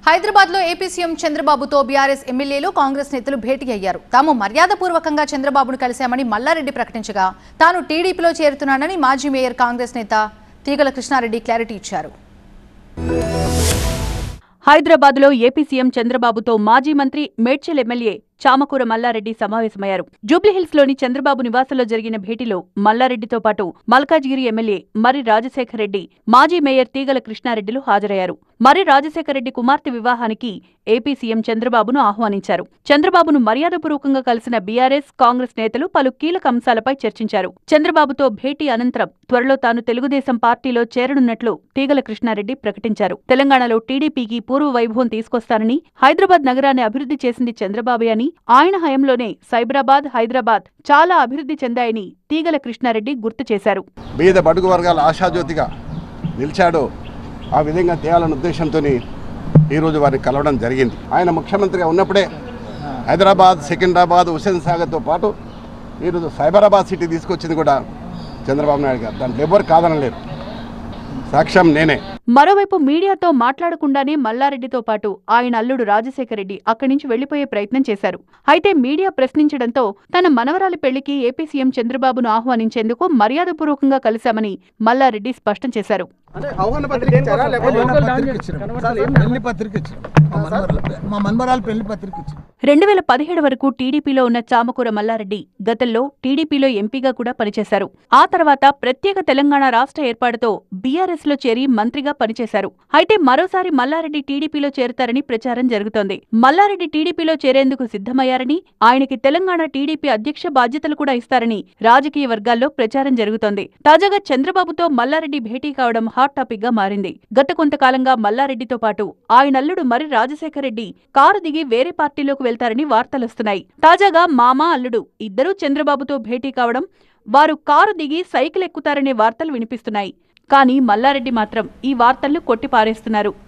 హైదరాబాద్ లో AP CM చంద్రబాబుతో BRS ఎమ్మెల్యేలు కాంగ్రెస్ నేతలు భేటీ అయ్యారు తాము మర్యాదపూర్వకంగా చంద్రబాబును కలిశామని మల్లారెడ్డి ప్రకటించగా తాను టీడీపీలో చేరుతున్నానని మాజీ మేయర్ కాంగ్రెస్ నేత తీగల కృష్ణారెడ్డి క్లారిటీ ఇచ్చారు హైదరాబాద్ లో ఏపీ సీఎం చంద్రబాబుతో మాజీ మంత్రి మేడ్చల్ ఎమ్మెల్యే చామకూర మల్లారెడ్డి సమావేశమయ్యారు జూబ్లీహిల్స్ లోని చంద్రబాబు నివాసంలో జరిగిన భేటీలో మల్లారెడ్డితో పాటు మల్కాజ్గిరి ఎమ్మెల్యే మరి రాజశేఖర రెడ్డి మాజీ మేయర్ తీగల కృష్ణారెడ్డిలు హాజరయ్యారు మరి రాజశేఖర రెడ్డి కుమార్తె వివాహానికి ఏపీ సీఎం చంద్రబాబును ఆహ్వానించారు చంద్రబాబును మర్యాదపూర్వకంగా కలిసిన బీఆర్ఎస్ కాంగ్రెస్ నేతలు పలు కీలక అంశాలపై చర్చించారు చంద్రబాబుతో భేటీ అనంతరం త్వరలో తాను తెలుగుదేశం పార్టీలో చేరనున్నట్లు తీగల కృష్ణారెడ్డి ప్రకటించారు తెలంగాణలో టీడీపీకి పూర్వ వైభవం తీసుకొస్తానని హైదరాబాద్ నగరాన్ని అభివృద్ధి చేసింది చంద్రబాబే అని ఆయన హయాంలోనే సైబరాబాద్ హైదరాబాద్ చాలా అభివృద్ధి చెందాయని తీగల కృష్ణారెడ్డి గుర్తు చేశారు బీద బడుగు వర్గాల ఆశాజ్యోతిగా నిలిచాడో ఆ విధంగా తేయాలన్న ఉద్దేశంతో ఈరోజు వారిని కలవడం జరిగింది ఆయన ముఖ్యమంత్రిగా ఉన్నప్పుడే హైదరాబాద్ సికింద్రాబాద్ హుసేన్ సాగర్తో పాటు ఈరోజు సైబరాబాద్ సిటీ తీసుకొచ్చింది కూడా చంద్రబాబు నాయుడు గారు దాంట్లో ఎవరు కాదనలేరు సాక్ష్యం నేనే మరోవైపు మీడియాతో మాట్లాడకుండానే మల్లారెడ్డితో పాటు ఆయన అల్లుడు రాజశేఖర రెడ్డి అక్కడి నుంచి వెళ్లిపోయే ప్రయత్నం చేశారు అయితే మీడియా ప్రశ్నించడంతో తన మనవరాలి పెళ్లికి ఏపీ సీఎం చంద్రబాబును ఆహ్వానించేందుకు మర్యాదపూర్వకంగా కలిశామని మల్లారెడ్డి స్పష్టం చేశారు అంటే ఆహ్వాన పత్రిక ఇచ్చారా లేకపోతే పత్రిక ఇచ్చారు పెళ్లి పత్రిక ఇచ్చారు మా మనవరాలు మా మనవరాలు పెళ్లి పత్రిక ఇచ్చారు రెండు వేల పదిహేడు వరకు టీడీపీలో ఉన్న చామకూర మల్లారెడ్డి గతంలో టీడీపీలో ఎంపీగా కూడా పనిచేశారు ఆ తర్వాత ప్రత్యేక తెలంగాణ రాష్ట్ర ఏర్పాటుతో బీఆర్ఎస్ లో చేరి మంత్రిగా పనిచేశారు అయితే మరోసారి మల్లారెడ్డి టీడీపీలో చేరుతారని ప్రచారం జరుగుతోంది మల్లారెడ్డి టీడీపీలో చేరేందుకు సిద్ధమయ్యారని ఆయనకి తెలంగాణ టీడీపీ అధ్యక్ష బాధ్యతలు కూడా ఇస్తారని రాజకీయ వర్గాల్లో ప్రచారం జరుగుతోంది తాజాగా చంద్రబాబుతో మల్లారెడ్డి భేటీ కావడం హాట్ టాపిక్ గా మారింది గత కొంతకాలంగా మల్లారెడ్డితో పాటు ఆయన అల్లుడు మరి రాజశేఖర రెడ్డి కారు దిగి వేరే పార్టీలోకి వెళ్తారని వార్తలొస్తున్నాయి తాజాగా మామ అల్లుడు ఇద్దరూ చంద్రబాబుతో భేటీ కావడం వారు కారు దిగి సైకిల్ ఎక్కుతారనే వార్తలు వినిపిస్తున్నాయి కానీ మల్లారెడ్డి మాత్రం ఈ వార్తలను కొట్టిపారేస్తున్నారు